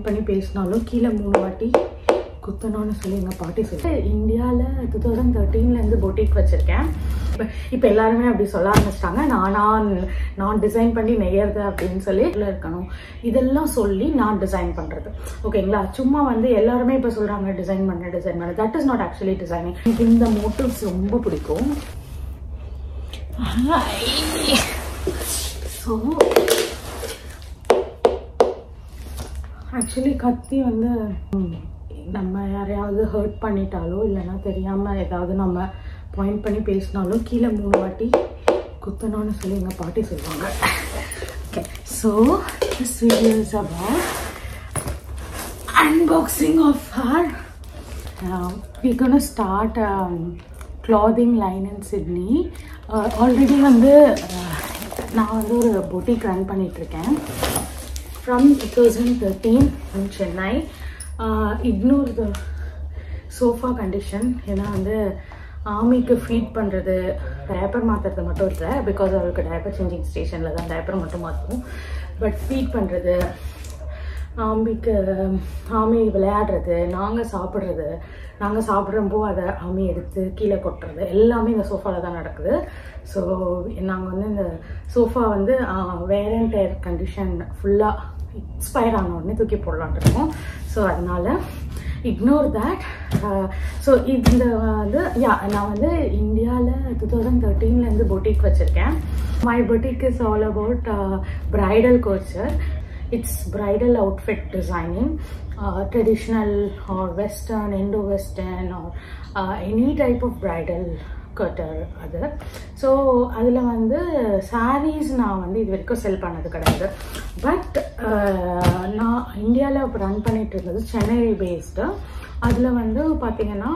Point பண்ணி பேசினாலும் கீழே மூணு வாட்டி குத்தணும்னு சொல்லி எங்கள் பாட்டி சொல்லி இந்தியாவில் டூ தௌசண்ட் தேர்ட்டீன்லேருந்து பொட்டிக் வச்சுருக்கேன் இப்போ இப்போ எல்லாருமே அப்படி சொல்ல ஆரம்பிச்சிட்டாங்க நானா நான் டிசைன் பண்ணி நெய்யறது அப்படின்னு சொல்லி இதுல இருக்கணும் இதெல்லாம் சொல்லி நான் டிசைன் பண்ணுறது ஓகேங்களா சும்மா வந்து எல்லாருமே இப்போ சொல்கிறாங்க டிசைன் பண்ண டிசைன் பண்ண that is not actually designing எனக்கு இந்த மோட்டிவ்ஸ் ரொம்ப பிடிக்கும் ஸோ ஆக்சுவலி கத்தி வந்து ம், நம்ம யாரையாவது ஹர்ட் பண்ணிட்டாலோ இல்லைன்னா தெரியாமல் ஏதாவது நம்ம பாயிண்ட் பண்ணி பேசினாலும் கீழே மூணு வாட்டி குத்தணும்னு சொல்லி எங்கள் பாட்டி சொல்லுவாங்க okay so this video is about unboxing of our uh, we're gonna start um, clothing line in Sydney uh, already வந்து uh, நான் வந்து ஒரு பொட்டிக் ரன் பண்ணிட்டு இருக்கேன் from two thousand thirteen in Chennai ignore the sofa condition ஏன்னா வந்து ஆமிக்கு feet பண்ணுறது diaper மாற்றுறது மட்டும் இல்லை பிகாஸ் அவளுக்கு டயப்பர் சேஞ்சிங் ஸ்டேஷனில் தான் டயப்பர் மட்டும் மாற்றும் பட் ஃபீட் பண்ணுறது ஆம்பிக்கு ஆமி விளையாடுறது நாங்கள் சாப்பிட்றது நாங்கள் சாப்பிட்றப்போ அதை ஆமி எடுத்து கீழே கொட்டுறது எல்லாமே இந்த சோஃபாவில் தான் நடக்குது ஸோ நாங்கள் வந்து இந்த சோஃபா வந்து வேர் அண்ட் டயர் கண்டிஷன் ஃபுல்லாக எக்ஸ்பயர் ஆன உடனே தூக்கி போடலான்னு இருக்கோம் ஸோ அதனால இக்னோர் தேட் ஸோ இந்த வந்து யா நான் வந்து இந்தியாவில் டூ தௌசண்ட் தேர்ட்டீன்லேருந்து பொட்டிக் வச்சுருக்கேன் my boutique is all about bridal couture it's bridal outfit designing traditional or western Indo western or any type of bridal couture அது ஸோ அதில் வந்து சாரீஸ் நான் வந்து இது வரைக்கும் செல் பண்ணது கிடையாது பட் நான் இந்தியாவில் ரன் பண்ணிட்டு இருந்தது சென்னை பேஸ்டு அதில் வந்து பார்த்தீங்கன்னா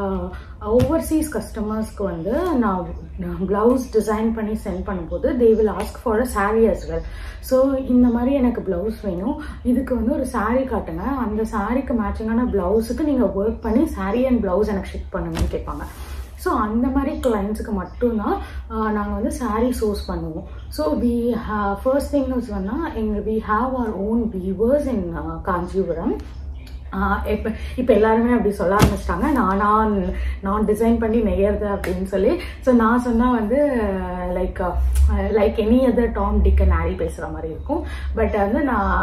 ஓவர்சீஸ் கஸ்டமர்ஸ்க்கு வந்து நான் ப்ளவுஸ் டிசைன் பண்ணி சென்ட் பண்ணும்போது they will ask for a saree as well so இந்த மாதிரி எனக்கு ப்ளவுஸ் வேணும் இதுக்கு வந்து ஒரு saree காட்டுங்க அந்த சாரீக்கு மேட்சிங்கான ப்ளவுஸுக்கு நீங்கள் ஒர்க் பண்ணி saree அண்ட் ப்ளவுஸ் எனக்கு ஷிப் பண்ணுங்கன்னு கேட்பாங்க ஸோ அந்த மாதிரி கிளைண்ட்ஸுக்கு மட்டும்தான் நாங்கள் வந்து saree சோர்ஸ் பண்ணுவோம் so we first thing is சொன்னால் எங்கள் we have our own weavers in Kanchipuram இப்போ இப்போ எல்லாருமே அப்படி சொல்ல ஆரம்பிச்சிட்டாங்க நானா நான் டிசைன் பண்ணி நெய்யறது அப்படின்னு சொல்லி ஸோ நான் சொன்னால் வந்து like like any other Tom Dick and Harry பேசுகிற மாதிரி இருக்கும் பட் வந்து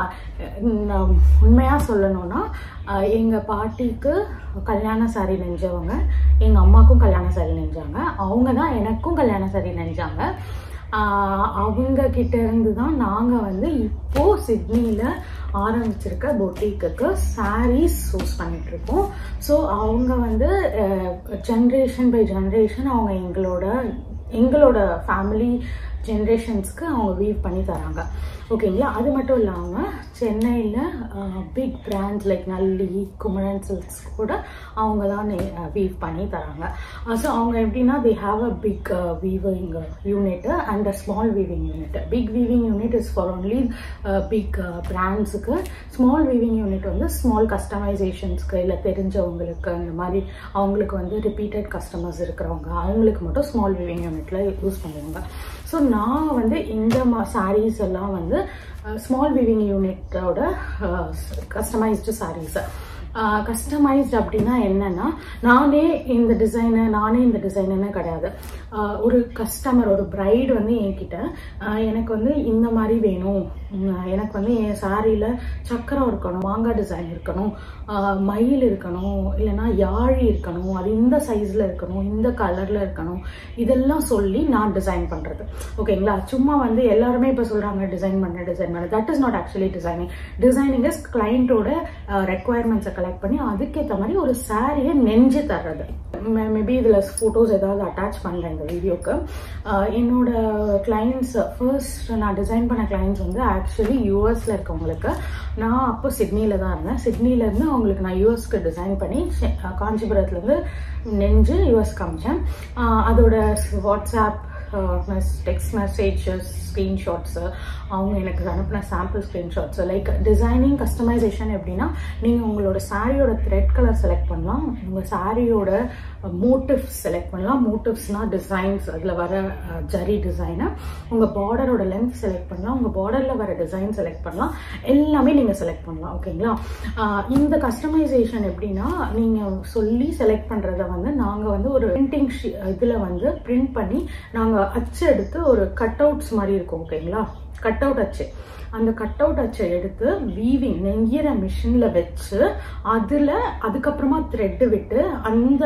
நான் உண்மையாக சொல்லணும்னா எங்கள் பாட்டிக்கு கல்யாண சாரி நெஞ்சவங்க எங்கள் அம்மாக்கும் கல்யாண சாரி நெஞ்சாங்க அவங்க தான் எனக்கும் கல்யாண சாரி நெஞ்சாங்க அவங்க கிட்ட இருந்து தான் நாங்கள் வந்து இப்போ சிட்னியில் ஆரம்பிச்சிருக்க பொட்டிக்கு சாரீஸ் சூஸ் பண்ணிட்டு இருக்கோம் ஸோ அவங்க வந்து ஜென்ரேஷன் பை ஜென்ரேஷன் அவங்க எங்களோட எங்களோட ஃபேமிலி ஜென்ரேஷன்ஸ்க்கு அவங்க வீவ் பண்ணி தராங்க ஓகேங்களா அது மட்டும் இல்லாமல் சென்னையில் big brands like Nalli Kumaran silks கூட அவங்க தான் வீவ் பண்ணி தராங்க ஸோ அவங்க எப்படின்னா they have a big weaving unit and a small weaving unit big weaving unit is for only big பிராண்ட்ஸுக்கு ஸ்மால் வீவிங் யூனிட் வந்து ஸ்மால் கஸ்டமைசேஷன்ஸ்க்கு இல்லை தெரிஞ்சவங்களுக்கு அந்த மாதிரி அவங்களுக்கு வந்து ரிப்பீட்டட் கஸ்டமர்ஸ் இருக்கிறவங்க அவங்களுக்கு மட்டும் ஸ்மால் வீவிங் யூனிட்ல யூஸ் பண்ணுவாங்க ஸோ நான் வந்து இந்த மா சாரீஸ் எல்லாம் வந்து ஸ்மால் வீவிங் யூனிட்டோட கஸ்டமைஸ்டு சாரீஸை கஸ்டமைஸ்ட் அப்படின்னா என்னன்னா நானே இந்த டிசைனு நானே இந்த டிசைனுன்னு கிடையாது ஒரு கஸ்டமர் ஒரு பிரைடு வந்து என்கிட்ட எனக்கு வந்து இந்த மாதிரி வேணும் எனக்கு வந்து என் சாரியில் சக்கரம் இருக்கணும் மாங்காய் டிசைன் இருக்கணும் மயில் இருக்கணும் இல்லைன்னா யாழி இருக்கணும் அது இந்த சைஸில் இருக்கணும் இந்த கலரில் இருக்கணும் இதெல்லாம் சொல்லி நான் டிசைன் பண்ணுறது ஓகேங்களா சும்மா வந்து எல்லாருமே இப்போ சொல்கிறாங்க டிசைன் பண்ண டிசைன் பண்ண that is not actually designing designing is கிளைண்ட்டோட ரெக்குவயர்மெண்ட்ஸை கலெக்ட் பண்ணி அதுக்கேற்ற மாதிரி ஒரு சாரியை நெஞ்சு தர்றது மேபி இதில் ஃபோட்டோஸ் ஏதாவது அட்டாச் பண்ணுறேன் இந்த வீடியோக்கு என்னோட கிளைண்ட்ஸ் ஃபர்ஸ்ட் நான் டிசைன் பண்ண கிளைண்ட்ஸ் வந்து ஆக்சுவலி யூஎஸில் இருக்கவங்களுக்கு நான் அப்போ சிட்னியில் தான் இருந்தேன் சிட்னிலேருந்து அவங்களுக்கு நான் யூஎஸ்க்கு டிசைன் பண்ணி காஞ்சிபுரத்துலேருந்து நெஞ்சு யூஎஸ் காமிச்சேன் அதோட வாட்ஸ்அப் டெக்ஸ்ட் மெசேஜஸ் ஸ்க்ரீன்ஷாட்ஸு அவங்க எனக்கு அனுப்பின sample screenshots like designing customisation எப்படின்னா நீங்கள் உங்களோட சாரியோட த்ரெட் கலர் செலக்ட் பண்ணலாம் உங்கள் சாரியோட மோட்டிவ்ஸ் செலக்ட் பண்ணலாம் மோட்டிவ்ஸ்னால் டிசைன்ஸ் அதில் வர அஹ், ஜரி டிசைனை உங்கள் பார்டரோட லென்த் செலக்ட் பண்ணலாம் உங்கள் பார்டரில் வர டிசைன் செலக்ட் பண்ணலாம் எல்லாமே நீங்கள் செலக்ட் பண்ணலாம் ஓகேங்களா ஆஹ் இந்த கஸ்டமைசேஷன் எப்படின்னா நீங்கள் சொல்லி செலக்ட் பண்ணுறத வந்து நாங்கள் வந்து ஒரு பிரிண்டிங் இதில் வந்து பிரிண்ட் பண்ணி நாங்கள் அச்சு எடுத்து ஒரு கட் அவுட்ஸ் மாதிரி இருக்கும் ஓகேங்களா கட் அவுட் அச்சு அந்த கட் அவுட் அச்சை எடுத்து வீவிங் நெய்யிற மிஷினில் வச்சு அதில் அதுக்கப்புறமா த்ரெட்டு விட்டு அந்த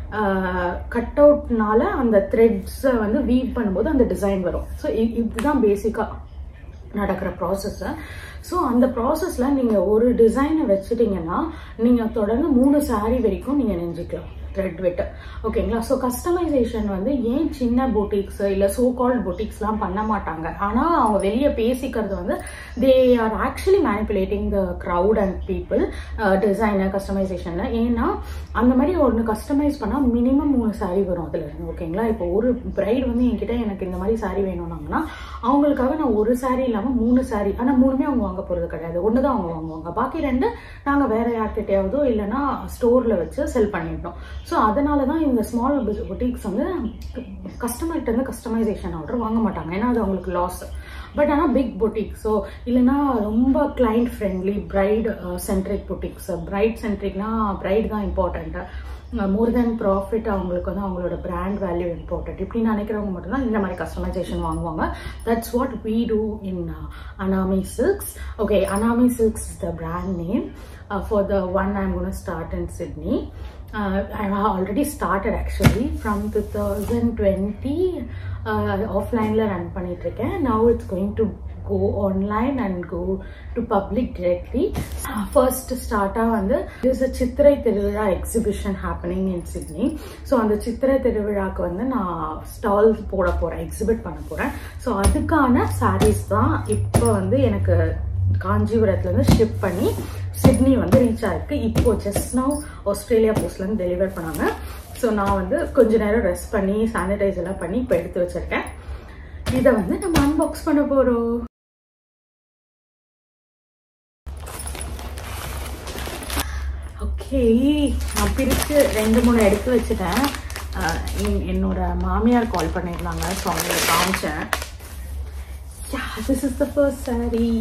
கட் அவுட்னால அந்த த்ரெட்ஸை வந்து வீவ் பண்ணும்போது அந்த டிசைன் வரும் ஸோ இதுதான் பேசிக்காக நடக்கிற ப்ராசஸ்ஸை ஸோ அந்த ப்ராசஸில் நீங்கள் ஒரு டிசைனை வச்சுட்டீங்கன்னா நீங்கள் தொடர்ந்து மூணு saree வரைக்கும் நீங்கள் நெஞ்சிக்கலாம் த்ரெட் விட்டு ஓகேங்களா ஸோ கஸ்டமைசேஷன் வந்து ஏன் சின்ன பொட்டிக்ஸ் இல்லை சோ கால்ட் பொட்டிக்ஸ்லாம் பண்ண மாட்டாங்க ஆனால் அவங்க வெளியே பேசிக்கிறது வந்து they are actually manipulating the crowd and people designer கஸ்டமைசேஷனில் ஏன்னா அந்த மாதிரி ஒன்று கஸ்டமைஸ் பண்ணால் மினிமம் மூணு saree வரும் அதில் இருந்து ஓகேங்களா இப்போ ஒரு பிரைட் வந்து என்கிட்ட எனக்கு இந்த மாதிரி saree வேணும்னாங்கன்னா அவங்களுக்காக நான் ஒரு saree இல்லாமல் மூணு saree ஆனால் மூணுமே அவங்க வாங்க போகிறது கிடையாது ஒன்று தான் அவங்க வாங்குவாங்க பாக்கி ரெண்டு நாங்கள் வேற யார்கிட்டயாவதோ இல்லைன்னா ஸ்டோரில் வச்சு செல் பண்ணிட்டோம் ஸோ அதனால தான் இந்த ஸ்மால் பொட்டிக்ஸ் வந்து கஸ்டமர்கிட்ட இருந்து கஸ்டமைசேஷன் ஆர்டர் வாங்க மாட்டாங்க ஏன்னா அது அவங்களுக்கு லாஸ் பட் ஆனால் பிக் பொட்டிக் ஸோ இல்லைன்னா ரொம்ப client friendly bride centric boutiques bride சென்ட்ரிக்னா பிரைட் தான் இம்பார்ட்டண்ட்டு மோர் தேன் ப்ராஃபிட் அவங்களுக்கு வந்து அவங்களோட பிராண்ட் வேல்யூ இம்பார்ட்டன்ட் இப்படி நினைக்கிறவங்க மட்டும்தான் இந்த மாதிரி கஸ்டமைசேஷன் வாங்குவாங்க that's what we do in uh, Anami Silks. Okay, Anami Silks is the brand name uh, for the one I'm going to start in Sydney. Uh, I have already started actually from 2020 uh, offline ல run பண்ணிட்டு இருக்கேன் now it's going to go online and go to public directly first start வந்து there's a Chithirai Thiruvizha exhibition happening in Sydney so அந்த சித்திரை திருவிழாக்கு வந்து நான் stall போட போறேன் எக்ஸிபிட் பண்ண போறேன் ஸோ அதுக்கான sarees தான் இப்போ வந்து எனக்கு காஞ்சிபுரத்துல இருந்து ஷிப் பண்ணி சிட்னி வந்து ரீச் ஆயிருக்கு இப்போ ஜஸ்ட் நவ் ஆஸ்திரேலியா போஸ்ட்ல இருந்து டெலிவர் பண்ணாங்க ஸோ நான் வந்து கொஞ்ச நேரம் ரெஸ்ட் பண்ணி சானிடைஸ் எல்லாம் பண்ணி இப்போ எடுத்து வச்சிருக்கேன் இதை வந்து நம்ம அன்பாக்ஸ் பண்ண போறோம் ஓகே நான் பிரித்து ரெண்டு மூணு எடுத்து வச்சுட்டேன் அஹ் என்- என்னோட மாமியார் கால் பண்ணியிருந்தாங்க ஸோ அவங்களுக்கு காமிச்சேன் Yeah, this is the first saree.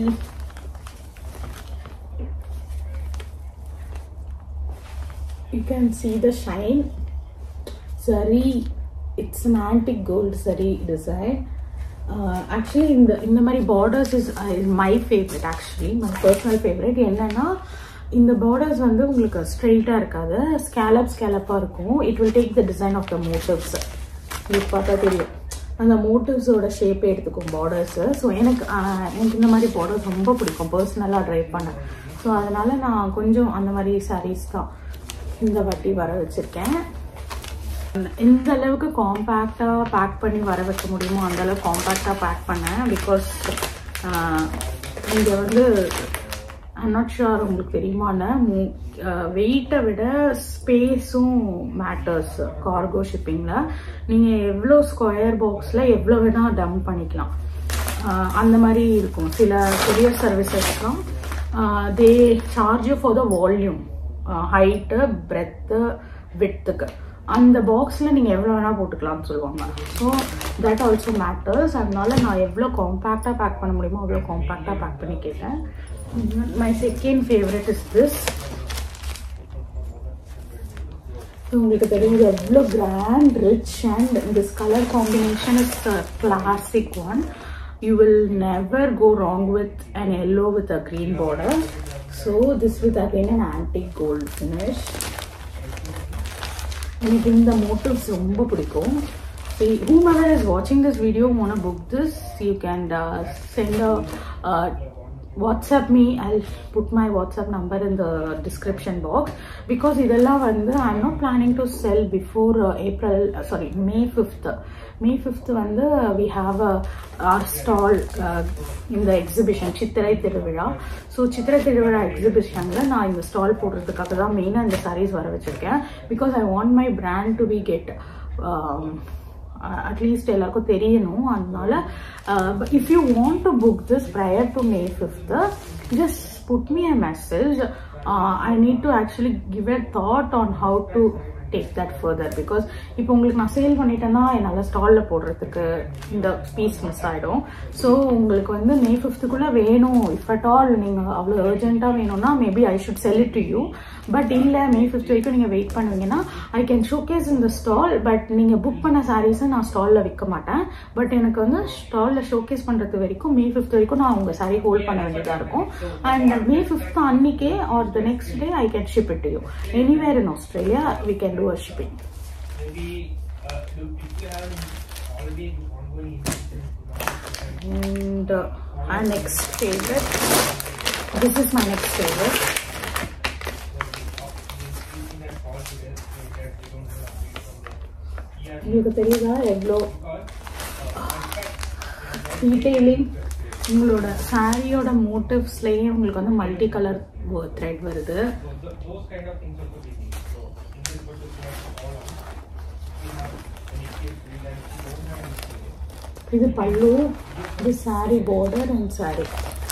You can see the shine. Zari, it's an antique gold zari design. Uh, actually இந்த இந்த மாதிரி borders is is my favourite actually my personal favourite என்னன்னா இந்த பார்டர்ஸ் வந்து உங்களுக்கு ஸ்ட்ரெயிட்டாக இருக்காது ஸ்கேலப் ஸ்கேலப்பாக இருக்கும் it will take the design of the motifs உங்களுக்கு பார்த்தா தெரியும் அந்த மோட்டிவ்ஸோட ஷேப்பே எடுத்துக்கும் பார்டர்ஸு ஸோ எனக்கு ஆஹ், எனக்கு இந்த மாதிரி பார்டர்ஸ் ரொம்ப பிடிக்கும் பர்சனலாக ட்ரைவ் பண்ண ஸோ அதனால நான் கொஞ்சம் அந்த மாதிரி sarees தான் இந்த வாட்டி வர வச்சுருக்கேன் எந்த அளவுக்கு காம்பேக்டாக பேக் பண்ணி வர வைக்க முடியுமோ அந்த அளவுக்கு காம்பேக்டாக பேக் பண்ணேன் பிகாஸ் இங்கே வந்து ஐம் நாட் ஷுர் உங்களுக்கு தெரியுமான்னு வெயிட்டை விட ஸ்பேஸும் மேட்டர்ஸ் கார்கோ ஷிப்பிங்கில் நீங்கள் எவ்வளோ ஸ்கொயர் பாக்ஸில் எவ்வளோ வேணால் டம்ப் பண்ணிக்கலாம் ஆஹ் அந்த மாதிரி இருக்கும் சில கொரியர் சர்வீசஸ்லாம் they charge for the volume height breadth வித்துக்கு அந்த பாக்ஸில் நீங்கள் எவ்வளோ வேணால் போட்டுக்கலாம்னு சொல்லுவாங்க ஸோ தட் ஆல்சோ மேட்டர்ஸ் அதனால நான் எவ்வளோ காம்பேக்டாக பேக் பண்ண முடியுமோ அவ்வளோ காம்பேக்டாக பேக் பண்ணி கேட்டேன் my second favourite is this உங்களுக்கு தெரியும் இது எவ்வளோ grand rich and this colour combination is classic one you will never go wrong with and yellow with a green border so this with again an antique gold finish எனக்கு இந்த motives ரொம்ப பிடிக்கும் See, whomever is watching this video want to book this, you can uh, send a uh, WhatsApp me. I'll put my WhatsApp number in the description box because இதெல்லாம் வந்து I'm not planning to sell before uh, April, uh, sorry, May 5th. May 5th வந்து we have a our stall uh, இந்த exhibition Chithirai Thiruvizha so சித்திரை திருவிழா எக்ஸிபிஷனில் நான் இந்த stall போடுறதுக்காக தான் மெயினாக இந்த sarees வர வச்சுருக்கேன் because I want my brand to be get at least எல்லாருக்கும் தெரியணும் அதனால if you want to book this prior to May fifth just put me a message I need to actually give a thought on how to take that further because இப்போ உங்களுக்கு நான் sale பண்ணிட்டேன்னா என்னால் ஸ்டாலில் போடுறதுக்கு இந்த பீஸ் மிஸ் ஆகிடும் so உங்களுக்கு வந்து மே ஃபிஃப்த்துக்குள்ளே வேணும் இஃப் அட் ஆல் நீங்கள் அவ்வளோ அர்ஜென்ட்டாக வேணும்னா maybe I should sell it to you but இல்லை மே ஃபிஃப்த் வரைக்கும் நீங்கள் வெயிட் பண்ணுவீங்கன்னா ஐ கேன் ஷோகேஸ் இந்த ஸ்டால் பட் நீங்கள் புக் பண்ண சாரீஸை நான் ஸ்டாலில் விற்க மாட்டேன் பட் எனக்கு வந்து ஸ்டாலில் ஷோகேஸ் பண்ணுறது வரைக்கும் மே ஃபிஃப்த் வரைக்கும் நான் உங்கள் சாரீ ஹோல்ட் பண்ண வேண்டியதாக இருக்கும் அண்ட் மே ஃபிஃப்த் அன்னைக்கே or the next day I can ship it you anywhere in Australia we can do a shipping Maybe uh, do if you have already ongoing investments, and uh, our next favorite this is my next favorite using that call to this, so that we don't have update from the ERP உங்களுக்கு தெரியுதா எவ்வளோ call. Detailing உங்களோட சாரியோட மோட்டிவ்ஸ்லேயே உங்களுக்கு வந்து multi colour thread வருது So th- those kind of things also we need. So in this particular all we have any case we like we don't have any இது பல்லு இது சாரி border அண்ட் சாரி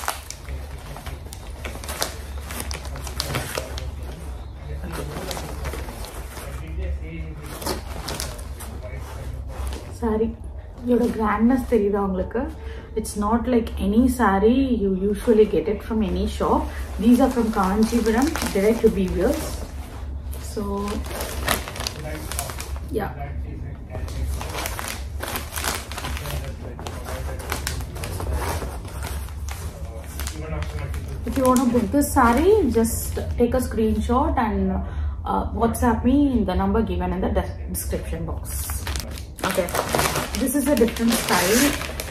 சாரி இதோட கிராண்ட்னஸ் தெரியுதா உங்களுக்கு it's not like any saree you usually get it from any shop these are from Kanchipuram direct to weavers so yeah even after multiple If you want to book this saree, just take a screenshot and uh, WhatsApp me in the number given in the de- description box. Okay, this is a different style.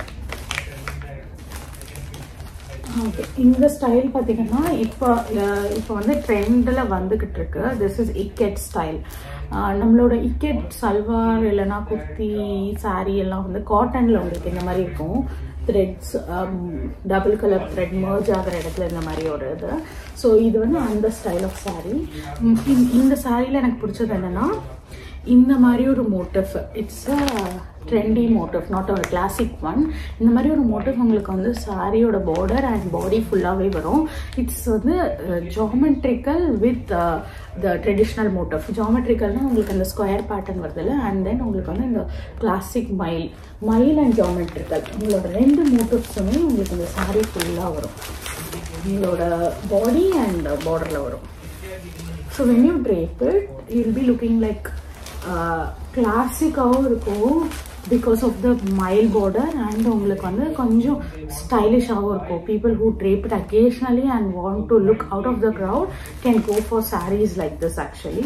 Okay இந்த style பார்த்தீங்கன்னா இப்போ அஹ், இப்போ வந்து ட்ரெண்டில் வந்துக்கிட்டு இருக்கு this is ikat style நம்மளோட இக்கெட் சல்வார் இல்லைன்னா குர்த்தி saree எல்லாம் வந்து காட்டனில் உங்களுக்கு இந்த மாதிரி இருக்கும் threads double colour thread merge ஆகிற இடத்துல இந்த மாதிரி ஒரு இது ஸோ இது வந்து அந்த ஸ்டைல் ஆஃப் saree ம், இந்த- இந்த சாரியில் எனக்கு பிடிச்சது என்னென்னா இந்த மாதிரி ஒரு motif it's a trendy motif not ஒரு கிளாசிக் ஒன் இந்த மாதிரி ஒரு மோட்டிவ் உங்களுக்கு வந்து சாரியோட பார்டர் அண்ட் பாடி ஃபுல்லாகவே வரும் இட்ஸ் வந்து geometrical with the traditional motif ஜாமெட்ரிக்கல்னால் உங்களுக்கு அந்த ஸ்கொயர் பேட்டர்ன் வருதுல்ல அண்ட் தென் உங்களுக்கு வந்து இந்த கிளாசிக் மயில் மயில் அண்ட் ஜாமெட்ரிக்கல் உங்களோட ரெண்டு மோட்டிவ்ஸுமே உங்களுக்கு இந்த சாரி ஃபுல்லாக வரும் உங்களோட பாடி அண்ட் பார்டரில் வரும் so when you drape it you'll be looking like கிளாசிக்காகவும் இருக்கும் பிகாஸ் ஆஃப் த மைல் border அண்ட் உங்களுக்கு வந்து கொஞ்சம் ஸ்டைலிஷாகவும் இருக்கும் people who drape it occasionally and want to look out of the crowd can go for sarees like this actually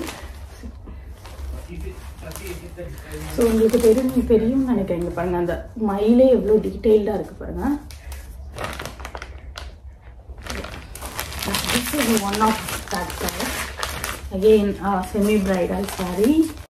so உங்களுக்கு தெரியும் தெரியும்னு நினைக்கிறேன் இங்க பாருங்க அந்த மயிலே எவ்வளோ டீட்டெயில்டாக இருக்கு பாருங்க this is one of that style again uh, semi bridal saree